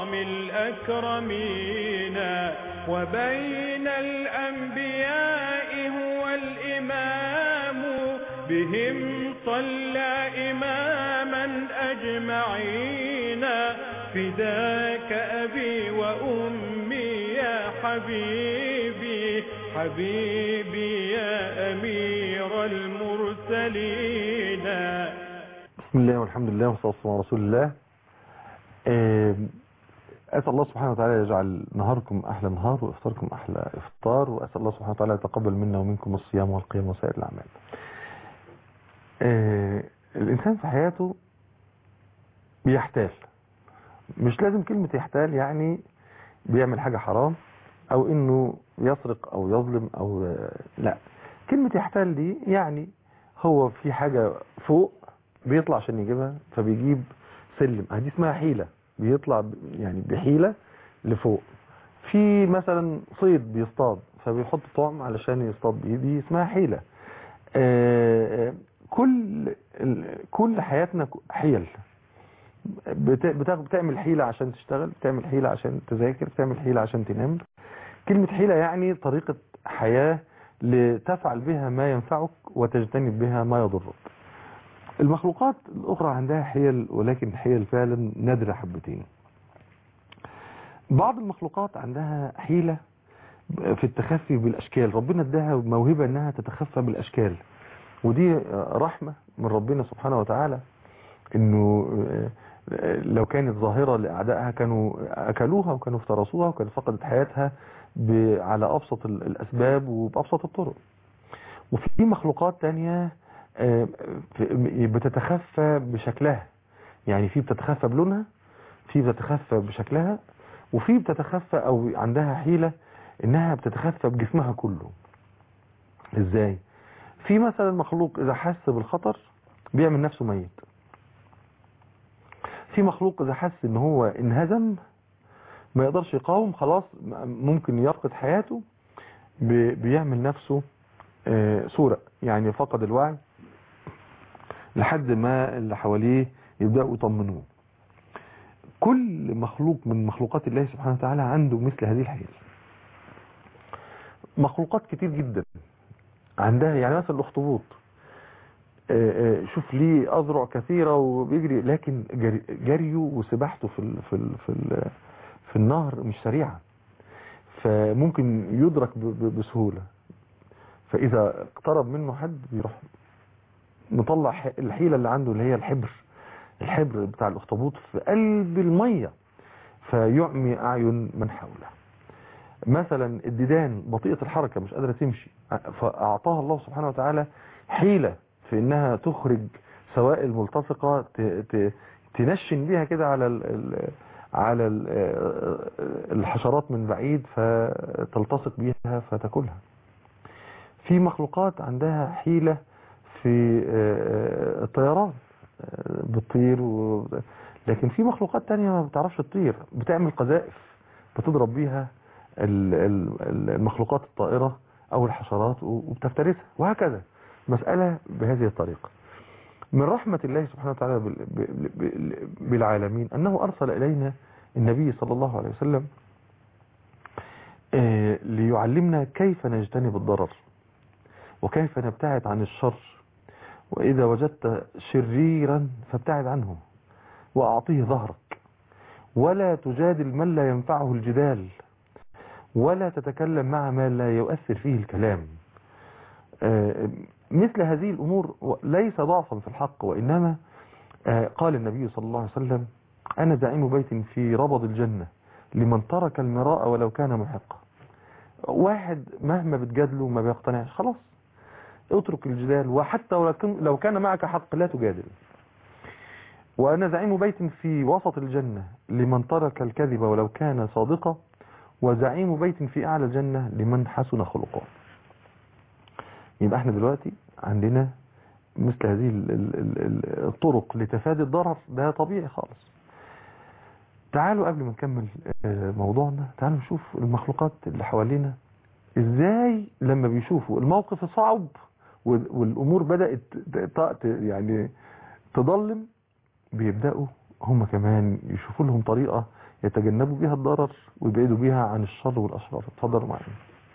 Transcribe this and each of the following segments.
الكرام الأكرمين وبين الأنبياء هو الإمام بهم صلى إماما أجمعين فداك أبي وأمي يا حبيبي حبيبي يا أمير المرسلين بسم الله والحمد لله والصلاة والسلام على رسول الله آم، أسأل الله سبحانه وتعالى يجعل نهاركم أحلى نهار وإفطاركم أحلى إفطار وأسأل الله سبحانه وتعالى يتقبل منا ومنكم الصيام والقيام وسائر الأعمال آه، الإنسان في حياته بيحتال مش لازم كلمة يحتال يعني بيعمل حاجة حرام أو إنه يسرق أو يظلم أو آه، لا كلمة يحتال دي يعني هو في حاجة فوق بيطلع عشان يجيبها فبيجيب سلم دي اسمها حيلة بيطلع ب- يعني بحيلة لفوق في مثلا صيد بيصطاد فبيحط طعم علشان يصطاد بيه دي اسمها حيلة آه، آه، كل ال- كل حياتنا ك- حيل بت- بتاخد- بتعمل حيلة عشان تشتغل بتعمل حيلة عشان تذاكر بتعمل حيلة عشان تنام كلمة حيلة يعني طريقة حياة لتفعل بها ما ينفعك وتجتنب بها ما يضرك المخلوقات الأخرى عندها حيل ولكن حيل فعلا نادرة حبتين بعض المخلوقات عندها حيلة في التخفي بالأشكال ربنا اداها موهبة أنها تتخفى بالأشكال ودي رحمة من ربنا سبحانه وتعالى أنه لو كانت ظاهرة لأعدائها كانوا أكلوها وكانوا افترسوها وكانت فقدت حياتها ب- على أبسط ال- الأسباب وبأبسط الطرق وفي مخلوقات تانية آه، في- بتتخفى بشكلها يعني في بتتخفى بلونها في بتتخفى بشكلها وفي بتتخفى او عندها حيلة انها بتتخفى بجسمها كله ازاي في مثلا مخلوق اذا حس بالخطر بيعمل نفسه ميت في مخلوق اذا حس ان هو انهزم ما يقدرش يقاوم خلاص ممكن يفقد حياته بي- بيعمل نفسه آه، صورة يعني فقد الوعي لحد ما اللي حواليه يبدأوا يطمنوه كل مخلوق من مخلوقات الله سبحانه وتعالى عنده مثل هذه الحيل مخلوقات كتير جدا عندها يعني مثلا الاخطبوط آه، آه، شوف ليه اذرع كثيره وبيجري لكن جري- جريه وسباحته في ال في ال في ال في النهر مش سريعه فممكن يدرك ب- ب- بسهوله فاذا اقترب منه حد بيروح مطلع ح- الحيله اللي عنده اللي هي الحبر الحبر بتاع الاخطبوط في قلب الميه فيعمي اعين من حوله مثلا الديدان بطيئه الحركه مش قادره تمشي فاعطاها الله سبحانه وتعالى حيله في انها تخرج سوائل ملتصقه ت- ت- تنشن بيها كده على ال ال على ال الحشرات من بعيد فتلتصق بيها فتاكلها في مخلوقات عندها حيله في آه، الطيران آه، بتطير و... لكن في مخلوقات تانية ما بتعرفش تطير بتعمل قذائف بتضرب بيها ال- ال- المخلوقات الطائرة او الحشرات وبتفترسها وهكذا مسألة بهذه الطريقة من رحمة الله سبحانه وتعالى بال- ب- ب- بالعالمين أنه أرسل إلينا النبي صلى الله عليه وسلم آه، ليعلمنا كيف نجتنب الضرر وكيف نبتعد عن الشر وإذا وجدت شريرا فابتعد عنه وأعطيه ظهرك ولا تجادل من لا ينفعه الجدال ولا تتكلم مع من لا يؤثر فيه الكلام آه، مثل هذه الأمور ليس ضعفا في الحق وإنما آه، قال النبي صلى الله عليه وسلم أنا زعيم بيت في ربض الجنة لمن ترك المراء ولو كان محقا واحد مهما بتجادله ما بيقتنعش خلاص اترك الجدال وحتى ولو كان- لو كان معك حق لا تجادل وأنا زعيم بيت في وسط الجنة لمن ترك الكذب ولو كان صادقا وزعيم بيت في أعلى الجنة لمن حسن خلقه يبقى احنا دلوقتي عندنا مثل هذه ال- ال- ال- ال- الطرق لتفادي الضرر ده طبيعي خالص تعالوا قبل ما نكمل آه، موضوعنا تعالوا نشوف المخلوقات اللي حوالينا ازاي لما بيشوفوا الموقف صعب وال- والامور بدأت ت- ت- يعني تضلم بيبدأوا هم كمان يشوفوا لهم طريقة يتجنبوا بيها الضرر ويبعدوا بيها عن الشر والأشرار اتفضلوا معايا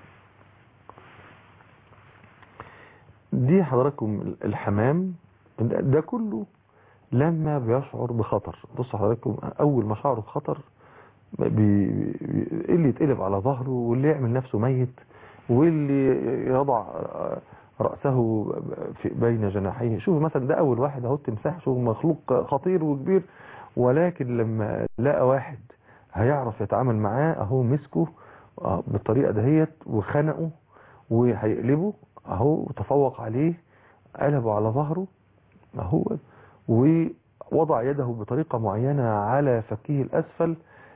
دي حضراتكم الحمام ده كله لما بيشعر بخطر بصوا حضراتكم اول ما شعره بخطر بي بي- اللي يتقلب على ظهره واللي يعمل نفسه ميت واللي يضع رأسه في بين جناحيه شوف مثلا ده اول واحد اهو التمساح شوف مخلوق خطير وكبير ولكن لما لقى واحد هيعرف يتعامل معاه اهو مسكه آه، بالطريقة دهيت وخنقه وهيقلبه اهو تفوق عليه قلبه على ظهره اهو ووضع يده بطريقة معينة على فكيه الاسفل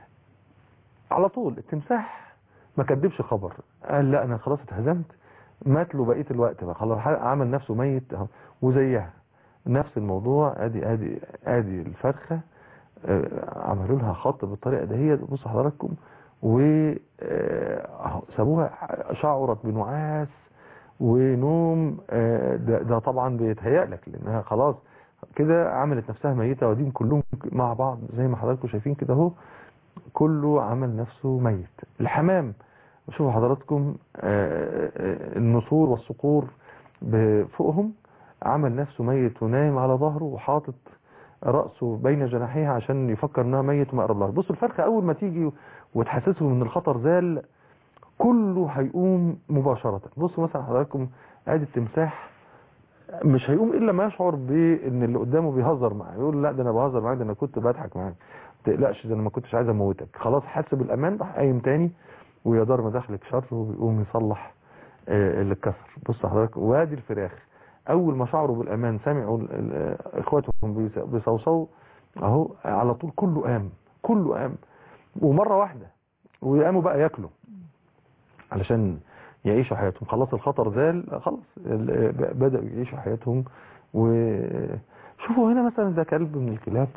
على طول التمساح ما كدبش خبر قال لا انا خلاص اتهزمت مات له بقيه الوقت بقى خلاص عمل نفسه ميت أهو. وزيها نفس الموضوع ادي ادي ادي الفرخه آه، عملوا لها خط بالطريقه دهيت بصوا حضراتكم و آه، أهو سابوها شعرت بنعاس ونوم آه، ده, ده طبعا بيتهيأ لك لانها خلاص كده عملت نفسها ميته وديهم كلهم مع بعض زي ما حضراتكم شايفين كده اهو كله عمل نفسه ميت الحمام شوفوا حضراتكم آه، آه، النسور والصقور ب- فوقهم عمل نفسه ميت ونايم على ظهره وحاطط رأسه بين جناحيها عشان يفكر انها ميت وما قرب لها بصوا الفرخة اول ما تيجي وتحسسهم ان الخطر زال كله هيقوم مباشرة بصوا مثلا حضراتكم ادي التمساح مش هيقوم الا ما يشعر بان اللي قدامه بيهزر معاه يقول لا ده انا بهزر معاك ده انا كنت بضحك معاك ما تقلقش ده انا ما كنتش عايز اموتك خلاص حس بالامان راح قايم تاني ويا دار ما دخلك شر وبيقوم يصلح آه، اللي اتكسر بص حضرتك وادي الفراخ اول ما شعروا بالامان سمعوا ال- ال- اخواتهم بيس- بيصوصوا اهو على طول كله قام كله قام ومره واحده وقاموا بقى ياكلوا علشان يعيشوا حياتهم خلاص الخطر زال خلاص ال- ب- بدأوا يعيشوا حياتهم وشوفوا هنا مثلا ده كلب من الكلاب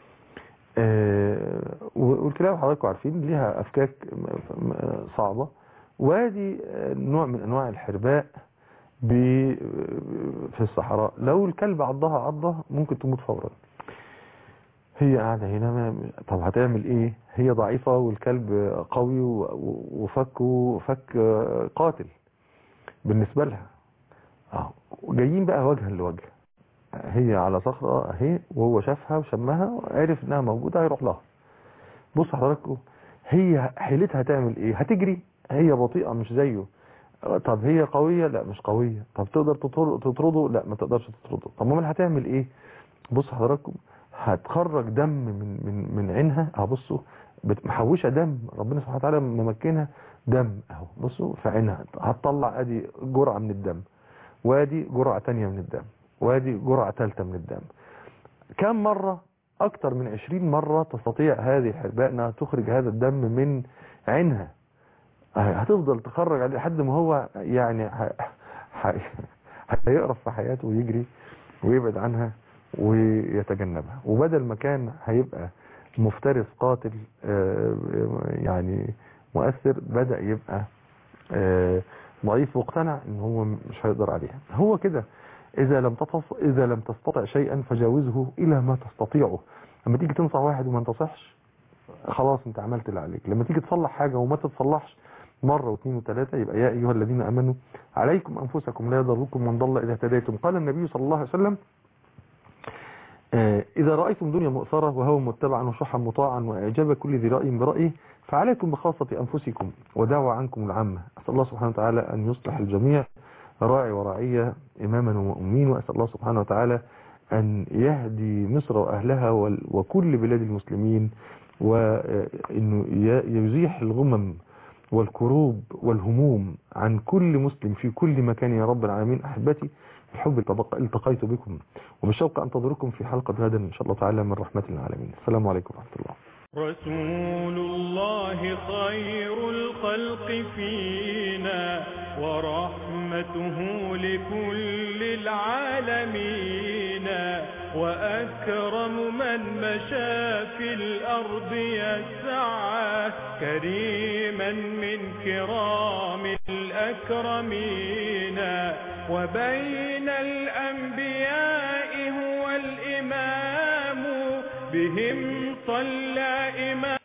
آه، والكلاب حضراتكم عارفين ليها أفكاك م- م- صعبة وادي آه، نوع من أنواع الحرباء ب- في الصحراء لو الكلب عضها عضة ممكن تموت فورا هي قاعدة هنا ما طب هتعمل ايه هي ضعيفة والكلب قوي و- و- وفكه فك قاتل بالنسبة لها اه جايين بقى وجها لوجه هي على صخرة اهي وهو شافها وشمها وعرف انها موجودة هيروح لها بص حضراتكم هي حيلتها تعمل ايه هتجري هي بطيئة مش زيه طب هي قوية لا مش قوية طب تقدر تطر- تطرده لا ما تقدرش تطرده طب امال هتعمل ايه بص حضراتكم هتخرج دم من من من عينها اهو بصوا بت- محوشه دم ربنا سبحانه وتعالى ممكنها دم اهو بصوا في عينها هتطلع ادي جرعه من الدم وادي جرعه تانية من الدم وادي جرعه ثالثه من الدم كم مره اكتر من 20 مره تستطيع هذه الحرباء انها تخرج هذا الدم من عينها أهي هتفضل تخرج عليه لحد ما هو يعني ه- ه- هيقرف في حياته ويجري ويبعد عنها ويتجنبها وبدل ما كان هيبقى مفترس قاتل آه، يعني مؤثر بدأ يبقى آه، ضعيف واقتنع ان هو مش هيقدر عليها هو كده اذا لم تتص... اذا لم تستطع شيئا فجاوزه الى ما تستطيعه لما تيجي تنصح واحد وما انتصحش خلاص انت عملت اللي عليك لما تيجي تصلح حاجة وما تتصلحش مرة واثنين وثلاثة يبقى يا ايها الذين امنوا عليكم انفسكم لا يضركم من ضل اذا اهتديتم قال النبي صلى الله عليه وسلم آه، إذا رأيتم دنيا مؤثرة وهوى متبعا وشحا مطاعا وإعجاب كل ذي رأي برأيه فعليكم بخاصة أنفسكم ودعوا عنكم العامة أسأل الله سبحانه وتعالى أن يصلح الجميع راعي ورعية إماما ومؤمنين وأسأل الله سبحانه وتعالى أن يهدي مصر وأهلها وال- وكل بلاد المسلمين وأنه يزيح الغمم والكروب والهموم عن كل مسلم في كل مكان يا رب العالمين أحبتي بحب التبق- التقيت بكم وبالشوق أنتظركم في حلقة غدا إن شاء الله تعالى من رحمة العالمين السلام عليكم ورحمة الله رسول الله خير الخلق فينا ورحمته لكل العالمين وأكرم من مشى في الأرض يسعى كريما من كرام الأكرمين وبين الأنبياء هو الإمام بهم صلى إمام